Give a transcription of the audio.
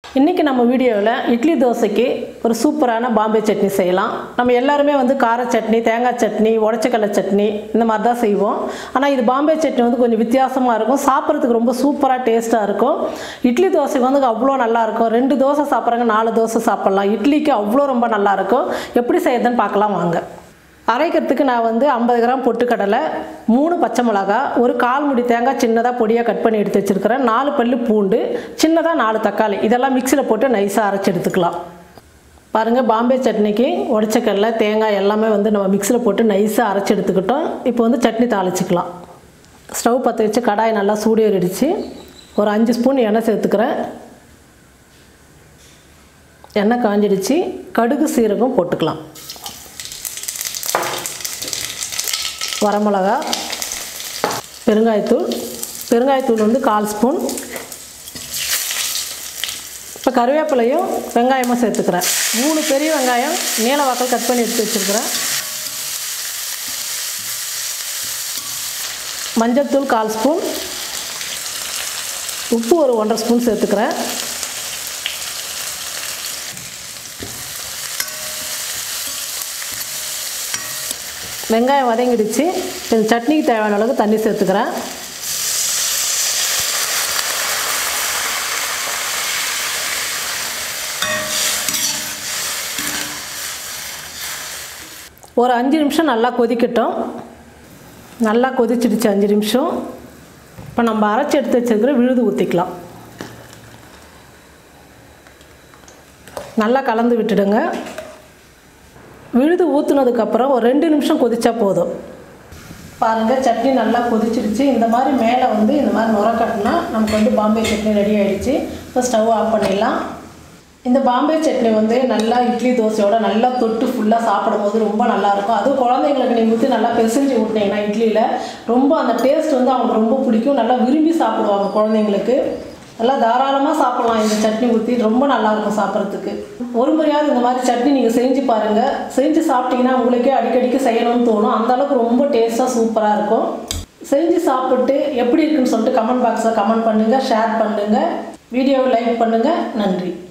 இன்றைக்கி நம்ம வீடியோவில் இட்லி தோசைக்கு ஒரு சூப்பரான பாம்பே சட்னி செய்யலாம் நம்ம எல்லாருமே வந்து கார சட்னி தேங்காய் சட்னி உடச்சக்கடலை சட்னி இந்த மாதிரி தான் செய்வோம் ஆனால் இது பாம்பே சட்னி வந்து கொஞ்சம் வித்தியாசமாக இருக்கும் சாப்பிட்றதுக்கு ரொம்ப சூப்பராக டேஸ்ட்டாக இருக்கும் இட்லி தோசைக்கு வந்து அவ்வளோ நல்லா இருக்கும் ரெண்டு தோசை சாப்பிட்றாங்க நாலு தோசை சாப்பிட்லாம் இட்லிக்கு அவ்வளோ ரொம்ப நல்லா இருக்கும் எப்படி செய்யறதுன்னு பார்க்கலாம் வாங்க அரைக்கிறதுக்கு நான் வந்து ஐம்பது கிராம் பொட்டுக்கடலை மூணு பச்சை மிளகா ஒரு கால் முடி தேங்காய் சின்னதாக பொடியாக கட் பண்ணி எடுத்து வச்சுருக்கிறேன் நாலு பல்லு பூண்டு சின்னதாக நாலு தக்காளி இதெல்லாம் மிக்சியில் போட்டு நைஸாக அரைச்சி எடுத்துக்கலாம் பாருங்கள் பாம்பே சட்னிக்கு உடச்சக்கடலை தேங்காய் எல்லாமே வந்து நம்ம மிக்சியில் போட்டு நைஸாக அரைச்சி எடுத்துக்கிட்டோம் இப்போ வந்து சட்னி தாளிச்சிக்கலாம் ஸ்டவ் பற்ற வச்சு கடாய் நல்லா சூடு ஏறிடுச்சு ஒரு அஞ்சு ஸ்பூன் எண்ணெய் சேர்த்துக்கிறேன் எண்ணெய் காஞ்சிடுச்சு கடுகு சீரகம் போட்டுக்கலாம் வரமிளகா பெருங்காயத்தூள் பெருங்காயத்தூள் வந்து கால் ஸ்பூன் இப்போ கருவேப்பிலையும் வெங்காயமும் சேர்த்துக்கிறேன் மூணு பெரிய வெங்காயம் நீல வாக்கல் கட் பண்ணி எடுத்து வச்சுருக்கிறேன் மஞ்சள்தூள் கால் ஸ்பூன் உப்பு ஒரு ஒன்றரை ஸ்பூன் சேர்த்துக்கிறேன் வெங்காயம் வதங்கிடுச்சு இந்த சட்னிக்கு தேவையான அளவுக்கு தண்ணி சேர்த்துக்கிறேன் ஒரு அஞ்சு நிமிஷம் நல்லா கொதிக்கட்டும் நல்லா கொதிச்சிடுச்சு அஞ்சு நிமிஷம் இப்போ நம்ம அரைச்சி எடுத்து வச்சிருக்கிற விழுது ஊற்றிக்கலாம் நல்லா கலந்து விட்டுடுங்க விழுது ஊற்றுனதுக்கப்புறம் ஒரு ரெண்டு நிமிஷம் கொதிச்சா போதும் பாருங்கள் சட்னி நல்லா கொதிச்சிடுச்சு இந்த மாதிரி மேலே வந்து இந்த மாதிரி நுர கட்டினா நமக்கு வந்து பாம்பே சட்னி ரெடி ஆகிடுச்சு இப்போ ஸ்டவ் ஆஃப் பண்ணிடலாம் இந்த பாம்பே சட்னி வந்து நல்லா இட்லி தோசையோட நல்லா தொட்டு ஃபுல்லாக சாப்பிடும்போது ரொம்ப நல்லாயிருக்கும் அதுவும் குழந்தைங்களுக்கு நீங்கள் ஊற்றி நல்லா பிசைஞ்சு விட்டிங்கன்னா இட்லியில் ரொம்ப அந்த டேஸ்ட் வந்து அவங்களுக்கு ரொம்ப பிடிக்கும் நல்லா விரும்பி சாப்பிடுவாங்க குழந்தைங்களுக்கு நல்லா தாராளமாக சாப்பிட்லாம் இந்த சட்னி ஊற்றி ரொம்ப நல்லாயிருக்கும் சாப்பிட்றதுக்கு ஒரு முறையாவது இந்த மாதிரி சட்னி நீங்கள் செஞ்சு பாருங்கள் செஞ்சு சாப்பிட்டீங்கன்னா உங்களுக்கே அடிக்கடிக்கு செய்யணும்னு தோணும் அந்த அளவுக்கு ரொம்ப டேஸ்ட்டாக சூப்பராக இருக்கும் செஞ்சு சாப்பிட்டு எப்படி இருக்குன்னு சொல்லிட்டு கமெண்ட் பாக்ஸில் கமெண்ட் பண்ணுங்கள் ஷேர் பண்ணுங்கள் வீடியோவை லைக் பண்ணுங்கள் நன்றி